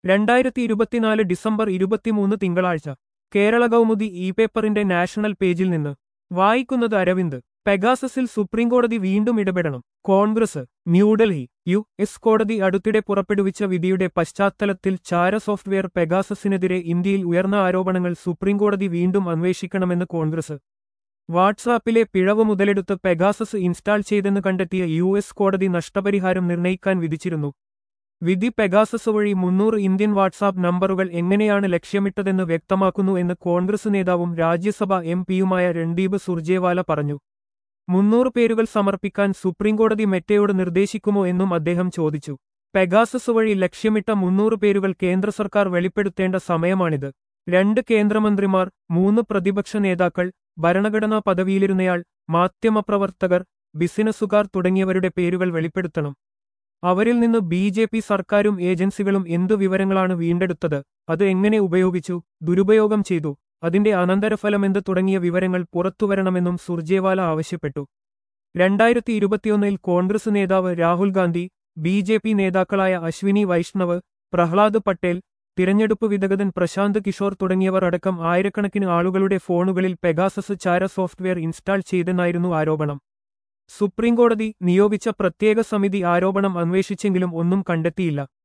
രണ്ടായിരത്തി ഇരുപത്തിനാല് ഡിസംബർ ഇരുപത്തിമൂന്ന് തിങ്കളാഴ്ച കേരള കൗമുദി ഇ പേപ്പറിന്റെ നാഷണൽ പേജിൽ നിന്ന് വായിക്കുന്നത് അരവിന്ദ് പെഗാസസിൽ സുപ്രീംകോടതി വീണ്ടും ഇടപെടണം കോൺഗ്രസ് ന്യൂഡൽഹി യു എസ് കോടതി അടുത്തിടെ പുറപ്പെടുവിച്ച വിധിയുടെ പശ്ചാത്തലത്തിൽ ചാര സോഫ്റ്റ്വെയർ പെഗാസസിനെതിരെ ഇന്ത്യയിൽ ഉയർന്ന ആരോപണങ്ങൾ സുപ്രീംകോടതി വീണ്ടും അന്വേഷിക്കണമെന്ന് കോൺഗ്രസ് വാട്സാപ്പിലെ പിഴവ് മുതലെടുത്ത് പെഗാസസ് ഇൻസ്റ്റാൾ ചെയ്തെന്ന് കണ്ടെത്തിയ യു എസ് കോടതി നഷ്ടപരിഹാരം നിർണയിക്കാൻ വിധിച്ചിരുന്നു വിധി പെഗാസസ് വഴി മുന്നൂറ് ഇന്ത്യൻ വാട്സാപ്പ് നമ്പറുകൾ എങ്ങനെയാണ് ലക്ഷ്യമിട്ടതെന്ന് വ്യക്തമാക്കുന്നു എന്ന് കോൺഗ്രസ് നേതാവും രാജ്യസഭ എം പിയുമായ രൺദീപ് സുർജേവാല പറഞ്ഞു മുന്നൂറ് പേരുകൾ സമർപ്പിക്കാൻ സുപ്രീംകോടതി മെറ്റയോട് നിർദ്ദേശിക്കുമോ എന്നും അദ്ദേഹം ചോദിച്ചു പെഗാസസ് വഴി ലക്ഷ്യമിട്ട മുന്നൂറ് പേരുകൾ കേന്ദ്ര സർക്കാർ വെളിപ്പെടുത്തേണ്ട സമയമാണിത് രണ്ട് കേന്ദ്രമന്ത്രിമാർ മൂന്ന് പ്രതിപക്ഷ നേതാക്കൾ ഭരണഘടനാ പദവിയിലിരുന്നയാൾ മാധ്യമപ്രവർത്തകർ ബിസിനസ്സുകാർ തുടങ്ങിയവരുടെ പേരുകൾ വെളിപ്പെടുത്തണം അവരിൽ നിന്ന് ബി ജെ പി സർക്കാരും ഏജൻസികളും എന്തു വിവരങ്ങളാണ് വീണ്ടെടുത്തത് അത് എങ്ങനെ ഉപയോഗിച്ചു ദുരുപയോഗം ചെയ്തു അതിന്റെ അനന്തരഫലമെന്ത് തുടങ്ങിയ വിവരങ്ങൾ പുറത്തുവരണമെന്നും സുർജേവാല ആവശ്യപ്പെട്ടു രണ്ടായിരത്തി ഇരുപത്തിയൊന്നിൽ കോൺഗ്രസ് നേതാവ് Rahul Gandhi B J P നേതാക്കളായ അശ്വിനി വൈഷ്ണവ് പ്രഹ്ലാദ് പട്ടേൽ തിരഞ്ഞെടുപ്പ് വിദഗ്ധൻ പ്രശാന്ത് കിഷോർ തുടങ്ങിയവർ അടക്കം ആയിരക്കണക്കിന് ആളുകളുടെ ഫോണുകളിൽ പെഗാസസ് ചാര സോഫ്റ്റ്വെയർ ഇൻസ്റ്റാൾ ചെയ്തെന്നായിരുന്നു ആരോപണം സുപ്രീംകോടതി നിയോഗിച്ച പ്രത്യേക സമിതി ആരോപണം അന്വേഷിച്ചെങ്കിലും ഒന്നും കണ്ടെത്തിയില്ല